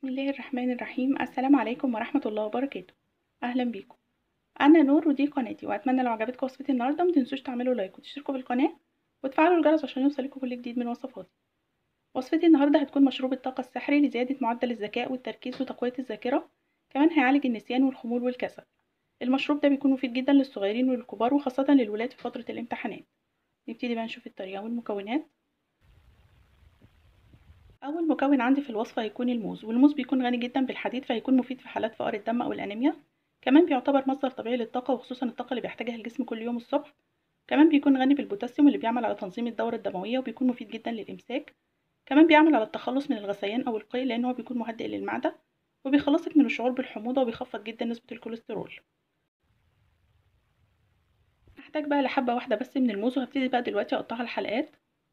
بسم الله الرحمن الرحيم السلام عليكم ورحمة الله وبركاته أهلا بيكم أنا نور ودي قناتي وأتمنى لو عجبتكم وصفتي النهاردة متنسوش تعملوا لايك وتشتركوا بالقناة وتفعلوا الجرس عشان يوصلكوا كل جديد من وصفاتي وصفتي النهاردة هتكون مشروب الطاقة السحري لزيادة معدل الذكاء والتركيز وتقوية الذاكرة كمان هيعالج النسيان والخمول والكسل المشروب ده بيكون مفيد جدا للصغيرين وللكبار وخاصة للولاد في فترة الامتحانات نبتدي بقى نشوف الطريقة والمكونات اول مكون عندي في الوصفه هيكون الموز والموز بيكون غني جدا بالحديد فهيكون مفيد في حالات فقر الدم او الانيميا كمان بيعتبر مصدر طبيعي للطاقه وخصوصا الطاقه اللي بيحتاجها الجسم كل يوم الصبح كمان بيكون غني بالبوتاسيوم اللي بيعمل على تنظيم الدوره الدمويه وبيكون مفيد جدا للامساك كمان بيعمل على التخلص من الغثيان او القيء لان هو بيكون مهدئ للمعده وبيخلصك من الشعور بالحموضه وبيخفض جدا نسبه الكوليسترول هحتاج بقى لحبه واحده بس من الموز وهبتدي بقى دلوقتي اقطعها لحلقات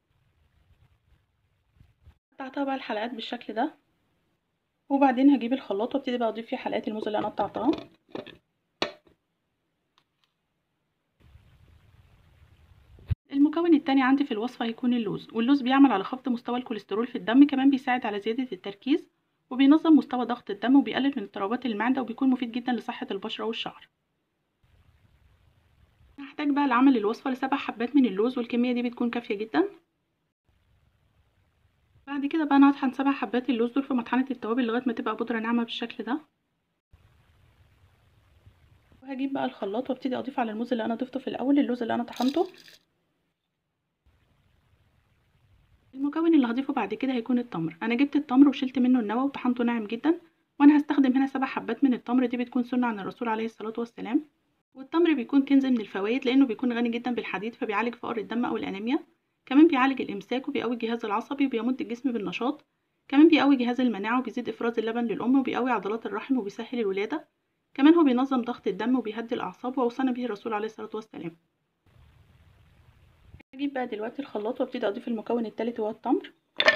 قطعتها بقى الحلقات بالشكل ده وبعدين هجيب الخلاط وابتدي بقى اضيف فيه حلقات الموز اللي انا قطعتها المكون التاني عندي في الوصفة هيكون اللوز واللوز بيعمل على خفض مستوى الكوليسترول في الدم كمان بيساعد على زيادة التركيز وبينظم مستوى ضغط الدم وبيقلل من اضطرابات المعدة وبيكون مفيد جدا لصحة البشرة والشعر هحتاج بقى لعمل الوصفة لسبع حبات من اللوز والكمية دي بتكون كافية جدا بعد كده بقى انا هطحن سبع حبات اللوز دول في مطحنة التوابل لغاية ما تبقى بودرة ناعمة بالشكل ده وهجيب بقى الخلاط وابتدي اضيف على الموز اللي انا ضفته في الاول اللوز اللي انا طحنته المكون اللي هضيفه بعد كده هيكون التمر انا جبت التمر وشلت منه النوى وطحنته ناعم جدا وانا هستخدم هنا سبع حبات من التمر دي بتكون سنة عن الرسول عليه الصلاة والسلام والتمر بيكون كنز من الفوائد لانه بيكون غني جدا بالحديد فبيعالج فقر الدم او الانيميا كمان بيعالج الامساك وبيقوي الجهاز العصبي وبيمد الجسم بالنشاط كمان بيقوي جهاز المناعه وبيزيد افراز اللبن للام وبيقوي عضلات الرحم وبيسهل الولاده كمان هو بينظم ضغط الدم وبيهدي الاعصاب واوصانا به الرسول عليه الصلاه والسلام هجيب بقى دلوقتي الخلاط وابتدي اضيف المكون التالت وهو التمر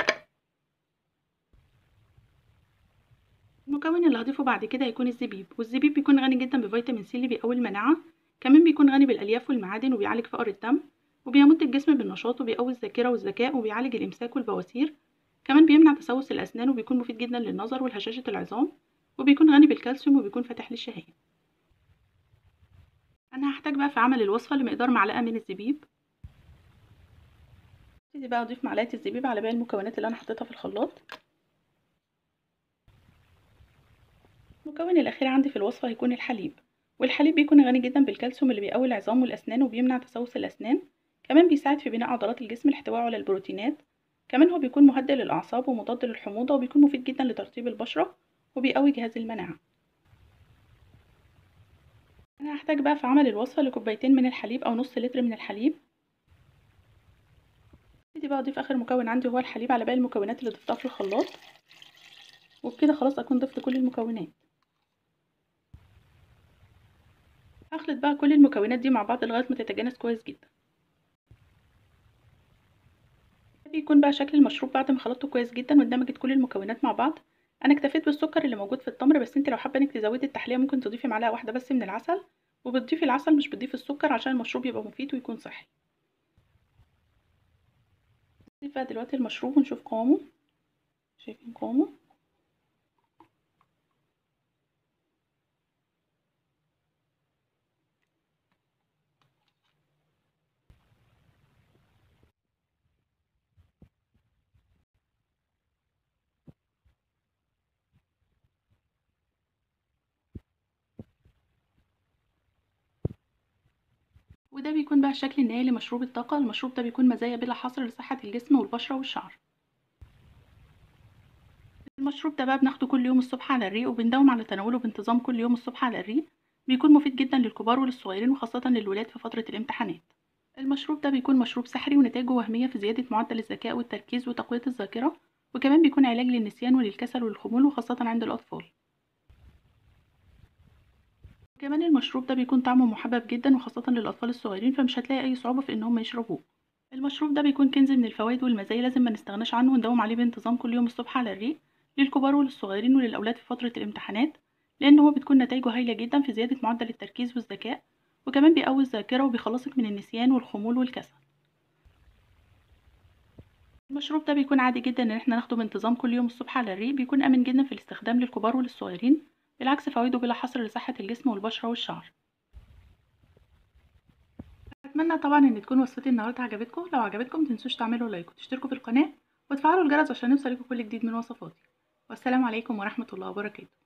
المكون اللي هضيفه بعد كده هيكون الزبيب والزبيب بيكون غني جدا بفيتامين سي اللي بيقوي المناعه كمان بيكون غني بالالياف والمعادن وبيعالج فقر الدم وبيمد الجسم بالنشاط وبيقوي الذاكرة والذكاء وبيعالج الإمساك والبواسير كمان بيمنع تسوس الأسنان وبيكون مفيد جدا للنظر والهشاشة العظام وبيكون غني بالكالسيوم وبيكون فاتح للشهية أنا هحتاج بقى في عمل الوصفة لمقدار معلقة من الزبيب ابتدي بقى أضيف معلقة الزبيب على باقي المكونات اللي أنا حطيتها في الخلاط المكون الأخير عندي في الوصفة هيكون الحليب والحليب بيكون غني جدا بالكالسيوم اللي بيقوي العظام والأسنان وبيمنع تسوس الأسنان كمان بيساعد في بناء عضلات الجسم الاحتواء على البروتينات كمان هو بيكون مهدئ للأعصاب ومضاد للحموضة وبيكون مفيد جدا لترطيب البشرة وبيقوي جهاز المناعة أنا هحتاج بقى في عمل الوصفة لكوبايتين من الحليب أو نص لتر من الحليب ابتدي بقى أضيف آخر مكون عندي وهو الحليب على باقي المكونات اللي ضفتها في الخلاط وبكده خلاص أكون ضفت كل المكونات هخلط بقى كل المكونات دي مع بعض لغاية ما تتجانس كويس جدا بيكون بقى شكل المشروب بعد ما خلطته كويس جدا واندمجت كل المكونات مع بعض انا اكتفيت بالسكر اللي موجود في التمر بس انت لو حابه انك تزودي التحليه ممكن تضيفي معلقه واحده بس من العسل وبتضيفي العسل مش بتضيفي السكر عشان المشروب يبقى مفيد ويكون صحي نضيف بقى دلوقتي المشروب ونشوف قوامه شايفين قوامه وده بيكون بقى الشكل النهائي لمشروب الطاقة المشروب ده بيكون مزايا بلا حصر لصحة الجسم والبشرة والشعر المشروب ده بقى بناخده كل يوم الصبح على الريق وبنداوم على تناوله بانتظام كل يوم الصبح على الريق بيكون مفيد جدا للكبار وللصغيرين وخاصة للولاد في فترة الامتحانات المشروب ده بيكون مشروب سحري ونتائجه وهمية في زيادة معدل الذكاء والتركيز وتقوية الذاكرة وكمان بيكون علاج للنسيان وللكسل والخمول وخاصة عند الأطفال كمان المشروب ده بيكون طعمه محبب جدا وخاصة للأطفال الصغيرين فمش هتلاقي أي صعوبة في إن هم يشربوه المشروب ده بيكون كنز من الفوائد والمزايا لازم ما نستغناش عنه ونداوم عليه بانتظام كل يوم الصبح على الريق للكبار وللصغيرين وللأولاد في فترة الامتحانات لأن هو بتكون نتائجه هايلة جدا في زيادة معدل التركيز والذكاء وكمان بيقوي الذاكرة وبيخلصك من النسيان والخمول والكسل المشروب ده بيكون عادي جدا ان احنا ناخده بانتظام كل يوم الصبح على الريق بيكون امن جدا في الاستخدام للكبار وللصغيرين بالعكس فوائده بلا حصر لصحة الجسم والبشرة والشعر اتمنى طبعا ان تكون وصفتي النهارده عجبتكم لو عجبتكم متنسوش تعملوا لايك وتشتركوا في القناة وتفعلوا الجرس عشان يوصلكوا كل جديد من وصفاتي والسلام عليكم ورحمة الله وبركاته